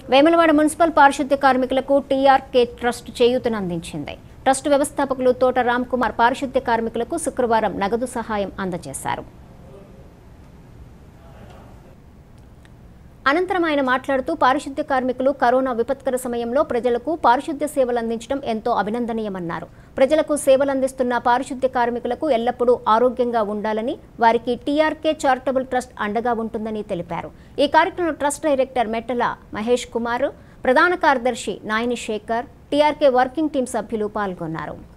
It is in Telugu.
వేములవాడ మున్సిపల్ పారిశుద్ధ్య కార్మికులకు టీఆర్కే ట్రస్ట్ చేయూతనందించింది ట్రస్ట్ వ్యవస్థాపకులు తోట రామ్ కుమార్ పారిశుద్ధ్య కార్మికులకు శుక్రవారం నగదు సహాయం అందజేశారు అనంతరం ఆయన మాట్లాడుతూ పారిశుద్ధ్య కార్మికులు కరోనా విపత్కర సమయంలో ప్రజలకు పారిశుద్ధ్య సేవలు అందించడం ఎంతో అభినందనీయమన్నారు ప్రజలకు సేవలు అందిస్తున్న పారిశుద్ధ్య కార్మికులకు ఎల్లప్పుడూ ఆరోగ్యంగా ఉండాలని వారికి టీఆర్కే చారిటబుల్ ట్రస్ట్ అండగా ఉంటుందని తెలిపారు ఈ కార్యక్రమంలో ట్రస్ట్ డైరెక్టర్ మెట్టల మహేష్ కుమార్ ప్రధాన కార్యదర్శి Nayani Shekar TRK working team సభ్యులు పాల్గొన్నారు